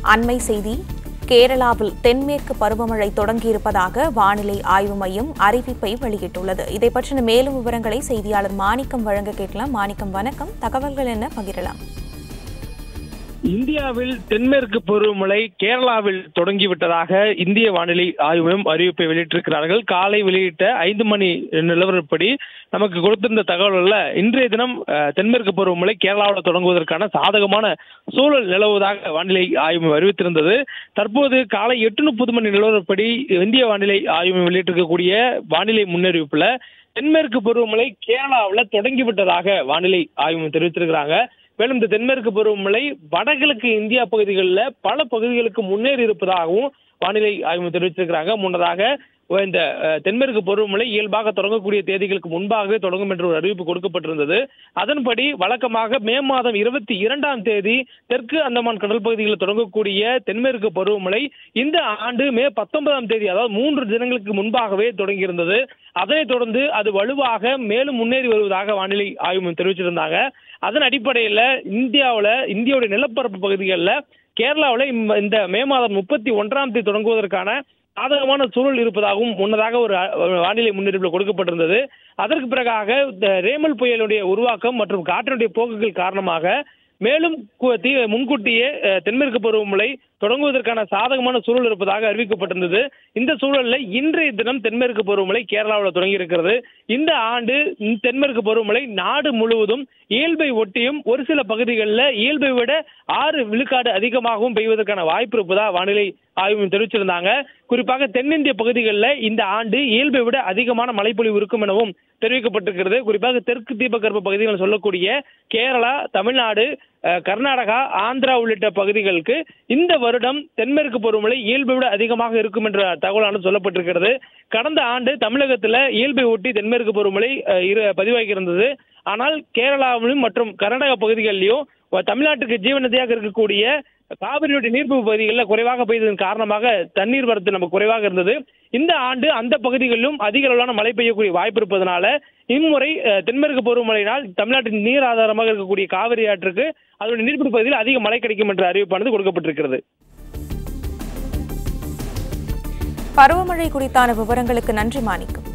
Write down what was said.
அண்மை செய்தி கேரளாவில் தென்மேற்கு பருவமழை தொடங்கியிருப்பதாக வானிலை ஆய்வு மையம் அறிவிப்பை வெளியிட்டுள்ளது இதை பற்றின மேலும் விவரங்களை செய்தியாளர் மாணிக்கம் வழங்க கேட்கலாம் மாணிக்கம் வணக்கம் தகவல்கள் என்ன பகிரலாம் இந்தியாவில் தென்மேற்கு பருவமழை கேரளாவில் தொடங்கிவிட்டதாக இந்திய வானிலை ஆய்வு மையம் அறிவிப்பை வெளியிட்டிருக்கிறார்கள் காலை வெளியிட்ட ஐந்து மணி நிலவரப்படி நமக்கு கொடுத்திருந்த தகவல்கள்ல இன்றைய தினம் அஹ், தென்மேற்கு பருவமழை கேரளாவில் தொடங்குவதற்கான சாதகமான சூழல் நிலவுவதாக வானிலை ஆய்வு மையம் அறிவித்திருந்தது தற்போது காலை எட்டு முப்பது மணி நிலவரப்படி இந்திய வானிலை ஆய்வு மையம் வெளியிட்டிருக்கக்கூடிய வானிலை முன்னறிவிப்புல தென்மேற்கு பருவமழை கேரளாவில் தொடங்கிவிட்டதாக வானிலை ஆய்வு மையம் தெரிவித்திருக்கிறாங்க மேலும் இந்த தென்மேற்கு பருவமழை வடகிழக்கு இந்தியா பகுதிகளில் பல பகுதிகளுக்கு முன்னேறி இருப்பதாகவும் வானிலை ஆய்வு தெரிவித்திருக்கிறாங்க முன்னதாக இந்த அஹ், தென்மேற்கு பருவமழை இயல்பாக தொடங்கக்கூடிய தேதிகளுக்கு முன்பாகவே தொடங்கும் என்ற ஒரு அறிவிப்பு கொடுக்கப்பட்டிருந்தது அதன்படி வழக்கமாக மே மாதம் இருபத்தி இரண்டாம் தேதி தெற்கு அந்தமான் கடல் பகுதிகளில் தொடங்கக்கூடிய தென்மேற்கு பருவமழை இந்த ஆண்டு மே பத்தொன்பதாம் தேதி அதாவது மூன்று தினங்களுக்கு முன்பாகவே தொடங்கியிருந்தது அதனைத் தொடர்ந்து அது வலுவாக மேலும் முன்னேறி வருவதாக வானிலை ஆய்வு மையம் தெரிவிச்சிருந்தாங்க அதன் அடிப்படையில் இந்தியாவில் இந்தியாவுடைய நிலப்பரப்பு பகுதிகளில் கேரளாவில் இந்த மே மாதம் முப்பத்தி ஒன்றாம் தேதி தொடங்குவதற்கான சாதகமான சூழல் இருப்பதாகவும் முன்னதாக ஒரு அ- ஒரு வானிலை முன்னறிவிப்பில் கொடுக்கப்பட்டிருந்தது அதற்கு பிறகாக இந்த ரேமல் புயலுடைய உருவாக்கம் மற்றும் காற்றினுடைய போக்குகள் காரணமாக மேலும் கு- தீ- முன்கூட்டியே அஹ், தென்மேற்கு பருவமழை தொடங்குவதற்கான சாதகமான சூழல் இருப்பதாக அறிவிக்கப்பட்டிருந்தது இந்த சூழல்ல இன்றைய தினம் தென்மேற்கு பருவமழை கேரளாவில் தொடங்கி இருக்கிறது இந்த ஆண்டு இந்த தென்மேற்கு பருவமழை நாடு முழுவதும் இயல்பை ஒட்டியும் ஒரு சில பகுதிகளில் இயல்பை விட ஆறு விழுக்காடு அதிகமாகவும் பெய்வதற்கான வாய்ப்பு இருப்பதா வானிலை ஆய்வு மையம் தெரிவிச்சிருந்தாங்க குறிப்பாக தென்னிந்திய பகுதிகளில் இந்த ஆண்டு இயல்பை விட அதிகமான மழைப்பொழிவு இருக்கும் எனவும் தெரிவிக்கப்பட்டிருக்கிறது குறிப்பாக தெற்கு தீபகற்ப பகுதிகள் சொல்லக்கூடிய கேரளா தமிழ்நாடு அஹ், கர்நாடகா ஆந்திரா உள்ளிட்ட பகுதிகளுக்கு இந்த வருடம் தென்மேற்கு பருவமழை இயல்பை விட அதிகமாக இருக்கும் என்ற தகவலானது சொல்லப்பட்டிருக்கிறது கடந்த ஆண்டு தமிழகத்தில் இயல்பை ஒட்டி தென்மேற்கு பருவமழை அஹ், இரு பதிவாகி இருந்தது ஆனால் கேரளாவிலும் மற்றும் கர்நாடகா பகுதிகளிலும் தமிழ்நாட்டுக்கு ஜீவநதியாக இருக்கக்கூடிய காவிரியுடைய நீர்ப்பிடிப்பு பகுதிகளில் குறைவாக பெய்ததன் காரணமாக தண்ணீர் வரத்து நமக்கு குறைவாக இருந்தது இந்த ஆண்டு அந்த பகுதிகளிலும் அதிக அளவிலான மழை பெய்யக்கூடிய வாய்ப்பு இருப்பதனால இம்முறை அஹ், தென்மேற்கு பருவமழையினால் தமிழ்நாட்டின் நீர் ஆதாரமாக இருக்கக்கூடிய காவிரி ஆற்றுக்கு அதனுடைய நீர்ப்பிடிப்பு பகுதியில் அதிக மழை கிடைக்கும் என்ற அறிவிப்பானது கொடுக்கப்பட்டிருக்கிறது பருவமழை குறித்தான விவரங்களுக்கு நன்றி மாணிக்கம்